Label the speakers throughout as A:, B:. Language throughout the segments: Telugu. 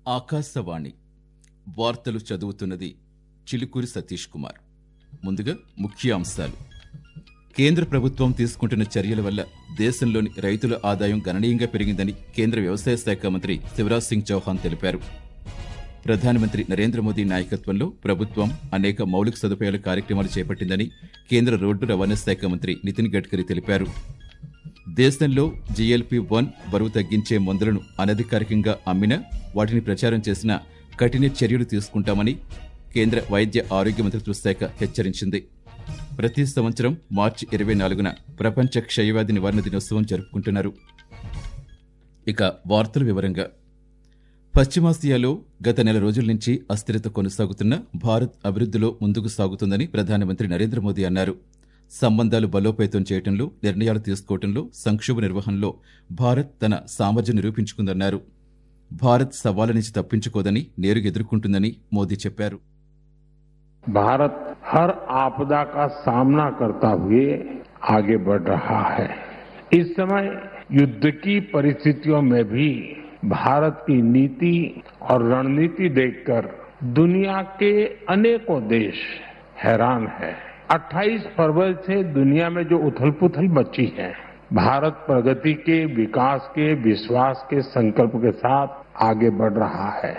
A: ఆకాశవాణి వార్తలు చదువుతున్నది చిలుకూరి సతీష్ కుమార్ ముందుగా ముఖ్య అంశాలు కేంద్ర ప్రభుత్వం తీసుకుంటున్న చర్యల వల్ల దేశంలోని రైతుల ఆదాయం గణనీయంగా పెరిగిందని కేంద్ర వ్యవసాయ శాఖ మంత్రి శివరాజ్ సింగ్ చౌహాన్ తెలిపారు ప్రధానమంత్రి నరేంద్ర మోదీ నాయకత్వంలో ప్రభుత్వం అనేక మౌలిక సదుపాయాల కార్యక్రమాలు చేపట్టిందని కేంద్ర రోడ్డు రవాణా శాఖ మంత్రి నితిన్ గడ్కరీ తెలిపారు దేశంలో జీఎల్పీ వన్ బరువు తగ్గించే మందులను అనధికారికంగా అమ్మినా వాటిని ప్రచారం చేసిన కఠిన చర్యలు తీసుకుంటామని కేంద్ర వైద్య ఆరోగ్య మంత్రిత్వ శాఖ హెచ్చరించింది ప్రతి సంవత్సరం మార్చి ఇరవై నాలుగున ప్రపంచ క్షయవ్యాధి నివారణ దినోత్సవం జరుపుకుంటున్నారు ఇక వార్తల వివరంగా పశ్చిమాసియాలో గత నెల రోజుల నుంచి అస్థిరత కొనసాగుతున్న భారత్ అభివృద్ధిలో ముందుకు సాగుతుందని ప్రధానమంత్రి నరేంద్ర మోదీ అన్నారు సంబంధాలు బలోపేతం చేయడంలో నిర్ణయాలు తీసుకోవడంలో సంక్షోభ నిర్వహణలో భారత్ తన సామర్థ్యం నిరూపించుకుందన్నారు భారత్ సవాళ్ల నుంచి తప్పించుకోదని నేరుగా ఎదుర్కొంటుందని మోదీ చెప్పారు
B: भारत हर आपदा का सामना करता हुए आगे बढ़ रहा है इस समय युद्ध की परिस्थितियों में भी भारत की नीति और रणनीति देखकर दुनिया के अनेकों देश हैरान है 28 फरवरी से दुनिया में जो उथल पुथल मची है भारत प्रगति के विकास के विश्वास के संकल्प के साथ आगे बढ़ रहा है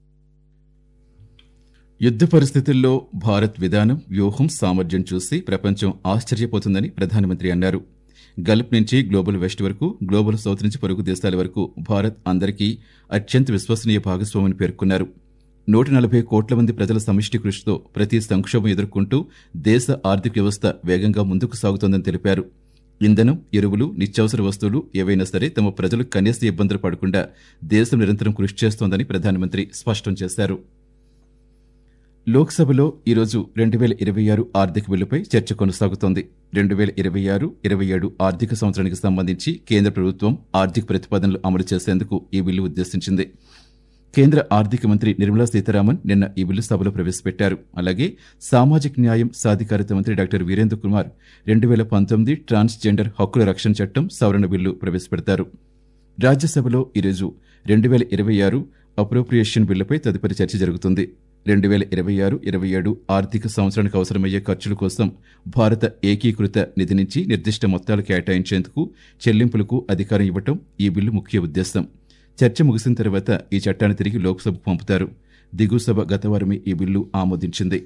A: యుద్ధ పరిస్థితుల్లో భారత్ విధానం వ్యూహం సామర్థ్యం చూసి ప్రపంచం ఆశ్చర్యపోతుందని ప్రధానమంత్రి అన్నారు గల్ఫ్ నుంచి గ్లోబల్ వెస్ట్ వరకు గ్లోబల్ సౌత్ నుంచి పొరుగు దేశాల వరకు భారత్ అందరికీ అత్యంత విశ్వసనీయ భాగస్వామిని పేర్కొన్నారు నూట నలభై కోట్ల మంది ప్రజల సమిష్టి కృషితో ప్రతి సంక్షోభం ఎదుర్కొంటూ దేశ ఆర్థిక వ్యవస్థ వేగంగా ముందుకు సాగుతోందని తెలిపారు ఇంధనం ఎరువులు నిత్యావసర వస్తువులు ఏవైనా సరే తమ ప్రజలు కనీస ఇబ్బందులు పడకుండా దేశం నిరంతరం కృషి చేస్తోందని ప్రధానమంత్రి స్పష్టం చేశారు లోక్సభలో ఈరోజు రెండు వేల ఇరవై ఆరు ఆర్థిక బిల్లుపై చర్చ కొనసాగుతోంది రెండు వేల ఇరవై ఆరు ఇరవై ఏడు ఆర్థిక సంవత్సరానికి సంబంధించి కేంద్ర ప్రభుత్వం ఆర్థిక ప్రతిపాదనలు అమలు చేసేందుకు ఈ బిల్లు ఉద్దేశించింది కేంద్ర ఆర్థిక మంత్రి నిర్మలా సీతారామన్ నిన్న ఈ బిల్లు సభలో ప్రవేశపెట్టారు అలాగే సామాజిక న్యాయం సాధికారత మంత్రి డాక్టర్ వీరేంద్ర కుమార్ రెండు వేల పంతొమ్మిది ట్రాన్స్జెండర్ హక్కుల రక్షణ చట్టం సవరణ బిల్లు ప్రవేశపెడతారు రాజ్యసభలో ఈరోజు రెండు వేల ఇరవై ఆరు అప్రోప్రియేషన్ బిల్లుపై తదుపరి చర్చ జరుగుతుంది రెండు వేల ఇరవై ఆరు ఇరవై ఏడు ఆర్థిక సంవత్సరానికి అవసరమయ్యే ఖర్చుల కోసం భారత ఏకీకృత నిధి నుంచి నిర్దిష్ట మొత్తాలు కేటాయించేందుకు చెల్లింపులకు అధికారం ఇవ్వటం ఈ బిల్లు ముఖ్య ఉద్దేశం చర్చ ముగిసిన తర్వాత ఈ చట్టాన్ని తిరిగి లోక్సభకు పంపుతారు దిగువ సభ గత వారమే ఈ బిల్లు ఆమోదించింది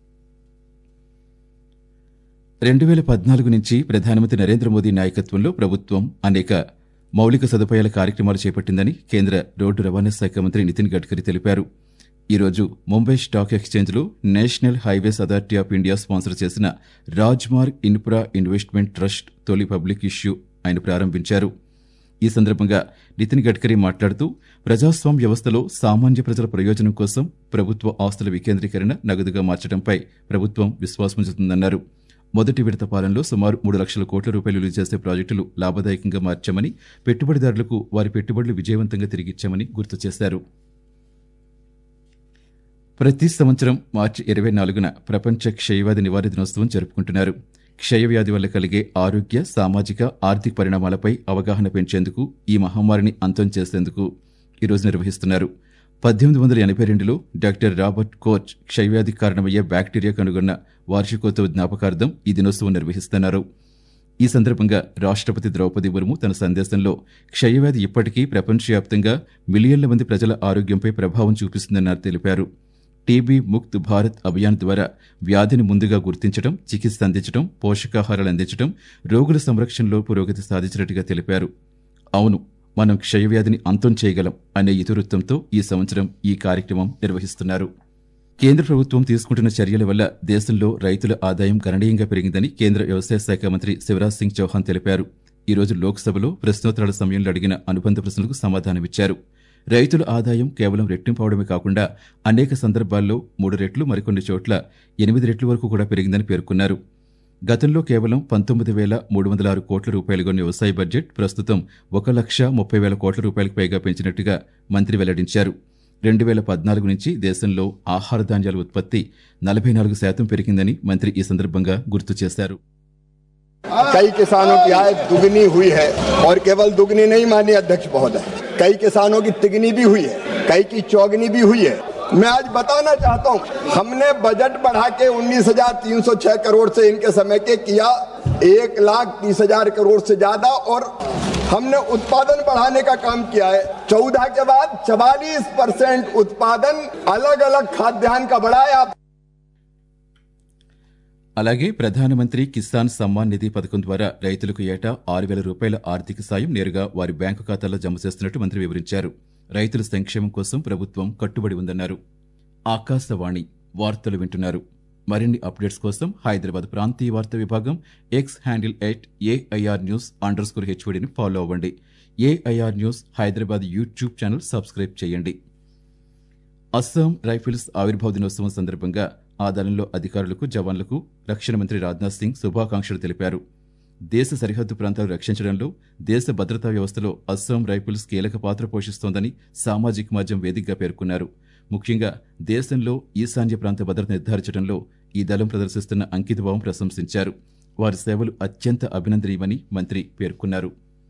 A: రెండు వేల పద్నాలుగు నుంచి ప్రధానమంత్రి నరేంద్ర మోదీ నాయకత్వంలో ప్రభుత్వం అనేక మౌలిక సదుపాయాల కార్యక్రమాలు చేపట్టిందని కేంద్ర రోడ్డు రవాణా శాఖ మంత్రి నితిన్ గడ్కరీ తెలిపారు ఈరోజు ముంబై స్టాక్ ఎక్స్చేంజ్లో national highways authority of India sponsor చేసిన రాజ్మార్గ్ ఇన్ఫ్రా ఇన్వెస్ట్మెంట్ ట్రస్ట్ తొలి పబ్లిక్ ఇష్యూ ఆయన ప్రారంభించారు ఈ సందర్భంగా నితిన్ గడ్కరీ మాట్లాడుతూ ప్రజాస్వామ్య వ్యవస్థలో సామాన్య ప్రజల ప్రయోజనం కోసం ప్రభుత్వ ఆస్తుల వికేంద్రీకరణ నగదుగా మార్చడంపై ప్రభుత్వం విశ్వాసం ఉంచుతుందన్నారు మొదటి విడత పాలనలో సుమారు మూడు లక్షల కోట్ల రూపాయలు విలువ చేసే ప్రాజెక్టులు లాభదాయకంగా మార్చామని పెట్టుబడిదారులకు వారి పెట్టుబడులు విజయవంతంగా తిరిగిచ్చామని గుర్తు చేశారు ప్రతి సంవత్సరం మార్చి ఇరవై నాలుగున ప్రపంచ క్షయవ్యాధి నివారణ దినోత్సవం జరుపుకుంటున్నారు క్షయవ్యాధి వల్ల కలిగే ఆరోగ్య సామాజిక ఆర్థిక పరిణామాలపై అవగాహన పెంచేందుకు ఈ మహమ్మారిని అంతం చేసేందుకు ఈరోజు నిర్వహిస్తున్నారు పద్దెనిమిది వందల ఎనభై రెండులో డాక్టర్ రాబర్ట్ కోచ్ క్షయవ్యాధి కారణమయ్యే బ్యాక్టీరియా కనుగొన్న వార్షికోత్సవ జ్ఞాపకార్థం ఈ దినోత్సవం నిర్వహిస్తున్నారు ఈ సందర్భంగా రాష్ట్రపతి ద్రౌపది ముర్ము తన సందేశంలో క్షయవ్యాధి ఇప్పటికీ ప్రపంచవ్యాప్తంగా మిలియన్ల మంది ప్రజల ఆరోగ్యంపై ప్రభావం చూపిస్తుందని తెలిపారు టీబీ ముక్త్ భారత్ అభియాన్ ద్వారా వ్యాధిని ముందుగా గుర్తించడం చికిత్స అందించడం పోషకాహారాలు అందించడం రోగుల సంరక్షణలో పురోగతి సాధించినట్టుగా తెలిపారు అవును మనం క్షయవ్యాధిని అంతం చేయగలం అనే ఇతివృత్తంతో ఈ సంవత్సరం ఈ కార్యక్రమం నిర్వహిస్తున్నారు కేంద్ర ప్రభుత్వం తీసుకుంటున్న చర్యల వల్ల దేశంలో రైతుల ఆదాయం గణనీయంగా పెరిగిందని కేంద్ర వ్యవసాయ శాఖ మంత్రి శివరాజ్ సింగ్ చౌహాన్ తెలిపారు ఈ రోజు లోక్సభలో ప్రశ్నోత్తరాల సమయంలో అడిగిన అనుబంధ ప్రశ్నలకు సమాధానమిచ్చారు రైతుల ఆదాయం కేవలం రెట్టింపవడమే కాకుండా అనేక సందర్భాల్లో మూడు రెట్లు మరికొన్ని చోట్ల ఎనిమిది రెట్ల వరకు కూడా పెరిగిందని పేర్కొన్నారు గతంలో కేవలం పంతొమ్మిది వేల మూడు వందల ఆరు కోట్ల రూపాయలుగా ఉన్న వ్యవసాయ బడ్జెట్ ప్రస్తుతం ఒక లక్ష ముప్పై వేల కోట్ల రూపాయలకు పైగా పెంచినట్టుగా మంత్రి వెల్లడించారు రెండు వేల పద్నాలుగు నుంచి దేశంలో ఆహార ధాన్యాల ఉత్పత్తి నలభై నాలుగు శాతం పెరిగిందని మంత్రి ఈ సందర్భంగా గుర్తు చేశారు
C: कई किसानों की आय दुगनी हुई है और केवल दुगनी नहीं माननीय अध्यक्ष महोदय कई किसानों की तिगनी भी हुई है कई की चौगनी भी हुई है मैं आज बताना चाहता हूं हमने बजट बढ़ा के उन्नीस हजार तीन सौ छह करोड़ से इनके समय के किया एक लाख तीस हजार करोड़ से ज्यादा और हमने उत्पादन बढ़ाने का काम किया है चौदह के बाद चवालीस परसेंट उत्पादन अलग अलग खाद्यान्न का बढ़ा है आप
A: అలాగే ప్రధానమంత్రి కిసాన్ సమ్మాన్ నిధి పథకం ద్వారా రైతులకు ఏటా ఆరు వేల రూపాయల ఆర్థిక సాయం నేరుగా వారి బ్యాంకు ఖాతాల్లో జమ చేస్తున్నట్టు మంత్రి వివరించారు రైతుల సంక్షేమం కోసం ప్రభుత్వం కట్టుబడి ఉందన్నారు ఆకాశవాణి వార్తలు వింటున్నారు మరిన్ని అప్డేట్స్ కోసం హైదరాబాద్ ప్రాంతీయ వార్తా విభాగం X handle at AIR news underscore హెచ్ఓడిని ఫాలో అవ్వండి AIR news Hyderabad YouTube channel subscribe చేయండి అస్సాం రైఫిల్స్ ఆవిర్భావ దినోత్సవం సందర్భంగా ఆ దళంలో అధికారులకు జవాన్లకు రక్షణ మంత్రి రాజ్నాథ్ సింగ్ శుభాకాంక్షలు తెలిపారు దేశ సరిహద్దు ప్రాంతాలు రక్షించడంలో దేశ భద్రతా వ్యవస్థలో అస్సాం రైఫిల్స్ కీలక పాత్ర పోషిస్తోందని సామాజిక మాధ్యమం వేదికగా పేర్కొన్నారు ముఖ్యంగా దేశంలో ఈశాన్య ప్రాంత భద్రత నిర్ధారించడంలో ఈ దళం ప్రదర్శిస్తున్న అంకితభావం ప్రశంసించారు వారి సేవలు అత్యంత అభినందనీయమని మంత్రి పేర్కొన్నారు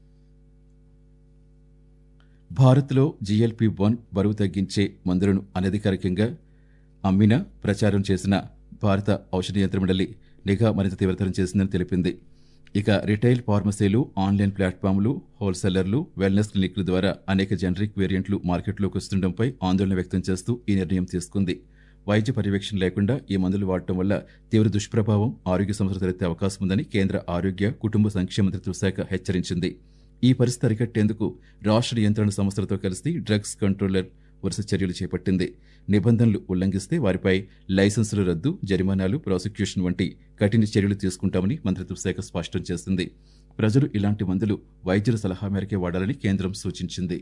A: భారత్లో జీఎల్పీ వన్ బరువు తగ్గించే మందులను అనధికారికంగా అమ్మిన ప్రచారం చేసిన భారత ఔషధ నియంత్రణ మండలి నిఘా మరింత తీవ్రతరం చేసిందని తెలిపింది ఇక రిటైల్ ఫార్మసీలు ఆన్లైన్ ప్లాట్ఫామ్లు హోల్సేలర్లు వెల్నెస్ క్లినిక్ల ద్వారా అనేక జనరిక్ వేరియంట్లు మార్కెట్లోకి వస్తుండటంపై ఆందోళన వ్యక్తం చేస్తూ ఈ నిర్ణయం తీసుకుంది వైద్య పర్యవేక్షణ లేకుండా ఈ మందులు వాడటం వల్ల తీవ్ర దుష్ప్రభావం ఆరోగ్య సమస్యలు తలెత్తే అవకాశం ఉందని కేంద్ర ఆరోగ్య కుటుంబ సంక్షేమ మంత్రిత్వ శాఖ హెచ్చరించింది ఈ పరిస్థితి అరికట్టేందుకు రాష్ట్ర నియంత్రణ సంస్థలతో కలిసి డ్రగ్స్ కంట్రోలర్ వరుస చర్యలు చేపట్టింది నిబంధనలు ఉల్లంఘిస్తే వారిపై లైసెన్సుల రద్దు జరిమానాలు ప్రాసిక్యూషన్ వంటి కఠిన చర్యలు తీసుకుంటామని మంత్రిత్వ శాఖ స్పష్టం చేసింది ప్రజలు ఇలాంటి మందులు వైద్యుల సలహా మేరకే వాడాలని కేంద్రం సూచించింది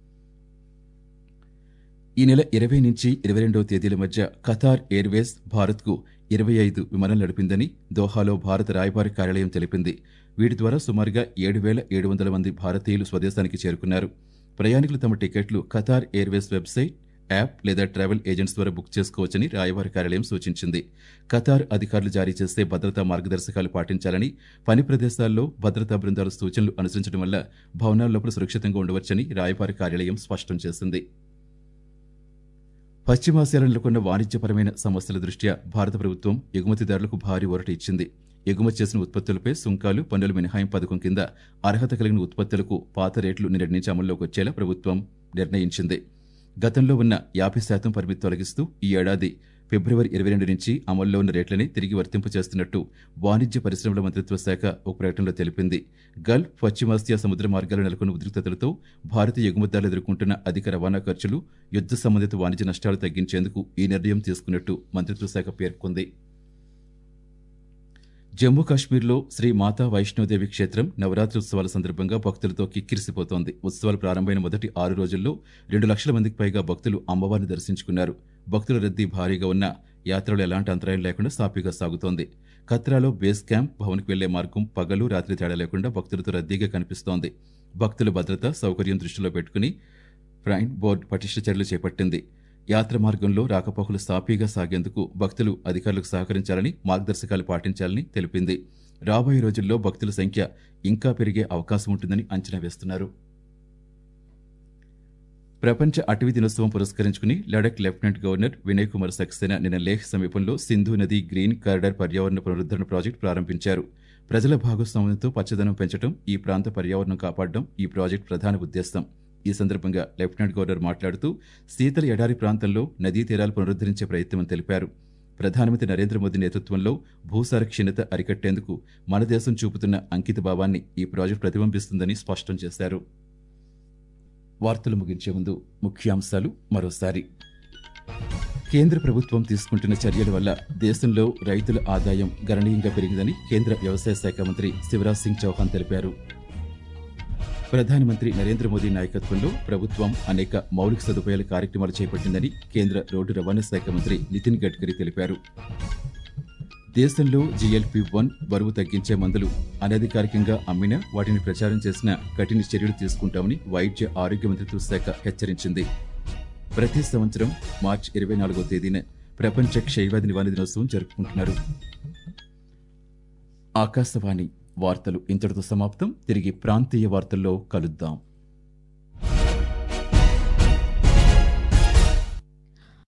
A: ఈ నెల ఇరవై నుంచి ఇరవై రెండవ తేదీల మధ్య ఖతార్ ఎయిర్వేస్ భారత్కు ఇరవై ఐదు విమానాలు నడిపిందని దోహాలో భారత రాయబారి కార్యాలయం తెలిపింది వీటి ద్వారా సుమారుగా ఏడు వేల ఏడు వందల మంది భారతీయులు స్వదేశానికి చేరుకున్నారు ప్రయాణికులు తమ టికెట్లు ఖతార్ ఎయిర్వేస్ వెబ్సైట్ యాప్ లేదా ట్రావెల్ ఏజెంట్స్ ద్వారా బుక్ చేసుకోవచ్చని రాయబారి కార్యాలయం సూచించింది ఖతార్ అధికారులు జారీ చేసే భద్రతా మార్గదర్శకాలు పాటించాలని పని ప్రదేశాల్లో భద్రతా బృందాల సూచనలు అనుసరించడం వల్ల భవనాల లోపల సురక్షితంగా ఉండవచ్చని రాయబారి కార్యాలయం స్పష్టం చేసింది పశ్చిమాసియాలో నెలకొన్న వాణిజ్యపరమైన సమస్యల దృష్ట్యా భారత ప్రభుత్వం ఎగుమతిదారులకు భారీ ఊరట ఇచ్చింది ఎగుమతి చేసిన ఉత్పత్తులపై సుంకాలు పన్నుల మినహాయింపు పథకం కింద అర్హత కలిగిన ఉత్పత్తులకు పాత రేట్లు నిన్నటి నుంచి అమల్లోకి వచ్చేలా ప్రభుత్వం నిర్ణయించింది గతంలో ఉన్న యాభై శాతం పరిమితి తొలగిస్తూ ఈ ఏడాది ఫిబ్రవరి ఇరవై రెండు నుంచి అమల్లో ఉన్న రేట్లని తిరిగి వర్తింపు చేస్తున్నట్టు వాణిజ్య పరిశ్రమల మంత్రిత్వ శాఖ ఒక ప్రకటనలో తెలిపింది గల్ఫ్ పశ్చిమాసియా సముద్ర మార్గాల్లో నెలకొన్న ఉద్రిక్తతలతో భారతీయ ఎగుమతిదారులు ఎదుర్కొంటున్న అధిక రవాణా ఖర్చులు యుద్ధ సంబంధిత వాణిజ్య నష్టాలు తగ్గించేందుకు ఈ నిర్ణయం తీసుకున్నట్టు మంత్రిత్వ శాఖ పేర్కొంది జమ్మూ కాశ్మీర్లో శ్రీ మాతా వైష్ణోదేవి క్షేత్రం నవరాత్రి ఉత్సవాల సందర్భంగా భక్తులతో కిక్కిరిసిపోతోంది ఉత్సవాలు ప్రారంభమైన మొదటి ఆరు రోజుల్లో రెండు లక్షల మందికి పైగా భక్తులు అమ్మవారిని దర్శించుకున్నారు భక్తుల రద్దీ భారీగా ఉన్న యాత్రలు ఎలాంటి అంతరాయం లేకుండా సాఫీగా సాగుతోంది కత్రాలో బేస్ క్యాంప్ భవన్కు వెళ్లే మార్గం పగలు రాత్రి తేడా లేకుండా భక్తులతో రద్దీగా కనిపిస్తోంది భక్తుల భద్రత సౌకర్యం దృష్టిలో పెట్టుకుని ప్రైన్ బోర్డు పటిష్ట చర్యలు చేపట్టింది యాత్ర మార్గంలో రాకపోకలు సాఫీగా సాగేందుకు భక్తులు అధికారులకు సహకరించాలని మార్గదర్శకాలు పాటించాలని తెలిపింది రాబోయే రోజుల్లో భక్తుల సంఖ్య ఇంకా పెరిగే అవకాశం ఉంటుందని అంచనా వేస్తున్నారు ప్రపంచ అటవీ దినోత్సవం పురస్కరించుకుని లడక్ లెఫ్టినెంట్ గవర్నర్ వినయ్ కుమార్ సక్సేనా నిన్న లేహ్ సమీపంలో సింధు నది గ్రీన్ కారిడార్ పర్యావరణ పునరుద్ధరణ ప్రాజెక్టు ప్రారంభించారు ప్రజల భాగస్వామ్యంతో పచ్చదనం పెంచడం ఈ ప్రాంత పర్యావరణం కాపాడడం ఈ ప్రాజెక్టు ప్రధాన ఉద్దేశం ఈ సందర్భంగా లెఫ్టినెంట్ గవర్నర్ మాట్లాడుతూ శీతల ఎడారి ప్రాంతంలో నదీ తీరాలు పునరుద్ధరించే ప్రయత్నమని తెలిపారు ప్రధానమంత్రి నరేంద్ర మోదీ నేతృత్వంలో భూసార క్షీణత అరికట్టేందుకు మన దేశం చూపుతున్న అంకిత భావాన్ని ఈ ప్రాజెక్టు ప్రతిబింబిస్తుందని స్పష్టం చేశారు వార్తలు ముగించే ముందు ముఖ్యాంశాలు మరోసారి కేంద్ర ప్రభుత్వం తీసుకుంటున్న చర్యల వల్ల దేశంలో రైతుల ఆదాయం గణనీయంగా పెరిగిందని కేంద్ర వ్యవసాయ శాఖ మంత్రి శివరాజ్ సింగ్ చౌహాన్ తెలిపారు ప్రధానమంత్రి నరేంద్ర మోదీ నాయకత్వంలో ప్రభుత్వం అనేక మౌలిక సదుపాయాల కార్యక్రమాలు చేపట్టిందని కేంద్ర రోడ్డు రవాణా శాఖ మంత్రి నితిన్ గడ్కరీ తెలిపారు దేశంలో జీఎల్పీ వన్ బరువు తగ్గించే మందులు అనధికారికంగా అమ్మినా వాటిని ప్రచారం చేసిన కఠిన చర్యలు తీసుకుంటామని వైద్య ఆరోగ్య మంత్రిత్వ శాఖ హెచ్చరించింది ప్రతి సంవత్సరం మార్చి ఇరవై నాలుగో తేదీన ప్రపంచ క్షయవ్యాధి నివారణ దినోత్సవం జరుపుకుంటున్నారు ఆకాశవాణి వార్తలు ఇంతటితో సమాప్తం తిరిగి ప్రాంతీయ వార్తల్లో కలుద్దాం